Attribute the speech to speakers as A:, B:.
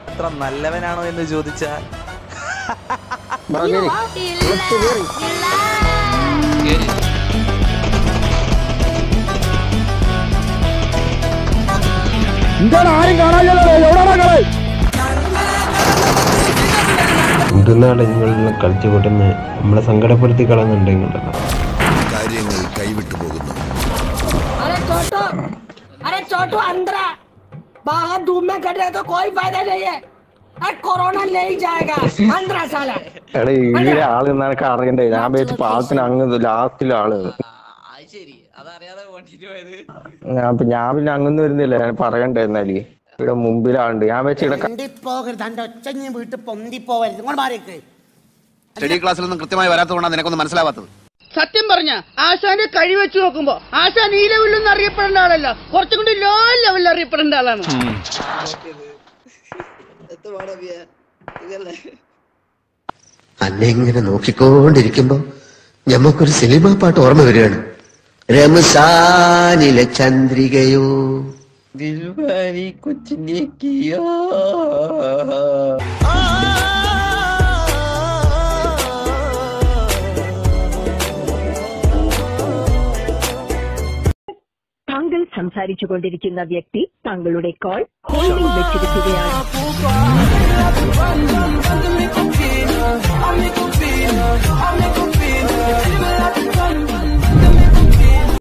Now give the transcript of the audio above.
A: അത്ര നല്ലവനാണോ എന്ന് ചോദിച്ചാൽ
B: എന്തെന്നാണ് നിങ്ങളെ കളിച്ചു കൂട്ടുന്ന നമ്മളെ സങ്കടപ്പെടുത്തി കളയുന്നുണ്ടെങ്കിലല്ലോ
C: കാര്യങ്ങൾ കൈവിട്ടു പോകുന്നു
D: अरे छोटू अरे छोटू अंदर आ। बाहर धूप में खड़े तो कोई फायदा नहीं है अरे कोरोना ले ही जाएगा अंदर आ साला
E: എടാ ഇതിലെ ആള് നിനക്ക് അറിയണ്ടേ ഞാൻ വെച്ച് പാലത്തിന് അങ്ങ് ലാസ്റ്റിലെ ആള്
A: ശരി അതറിയാതെ വേണ്ടിട്ട് പോയത്
E: ഞാൻ പി- ഞാൻ പിന്നെ അങ്ങൊന്നും വരുന്നില്ല ഞാൻ പറയണ്ടേ എന്നാല് ഇവിടെ മുമ്പിലാണ്ട് ഞാൻ വെച്ച് ഇവിടെ ക-
D: പോകരുത് എന്റെ ഒച്ചഞ്ഞ് വീട്ടിൽ പൊന്തി പോകരുത് ഇങ്ങോട്ട് മാറിയേക്ക്
C: സ്റ്റഡി ക്ലാസ്സിലൊന്നും കൃത്യമായി വരാത്തതുകൊണ്ടാണ് നിനക്കൊന്നും മനസ്സിലാവാത്തത്
F: സത്യം പറഞ്ഞ ആശാന്റെ കഴി വെച്ച് നോക്കുമ്പോ ആശാൻ ഈ ലെവലിലൊന്നും അറിയപ്പെടേണ്ട ആളല്ല കുറച്ചും കൂടി ലോ ലെവലിൽ അറിയപ്പെടേണ്ട ആളാണ്
G: അന്നെ ഇങ്ങനെ നോക്കിക്കൊണ്ടിരിക്കുമ്പോ ഞമ്മക്കൊരു സിനിമ പാട്ട് ഓർമ്മ വരികയാണ് രമസാനിലെ ചന്ദ്രികയോ
H: താങ്കൾ സംസാരിച്ചു കൊണ്ടിരിക്കുന്ന വ്യക്തി താങ്കളുടെ കോൾ ഹോൾഡിൽ വെച്ചിരിക്കുകയാണ്
D: I'm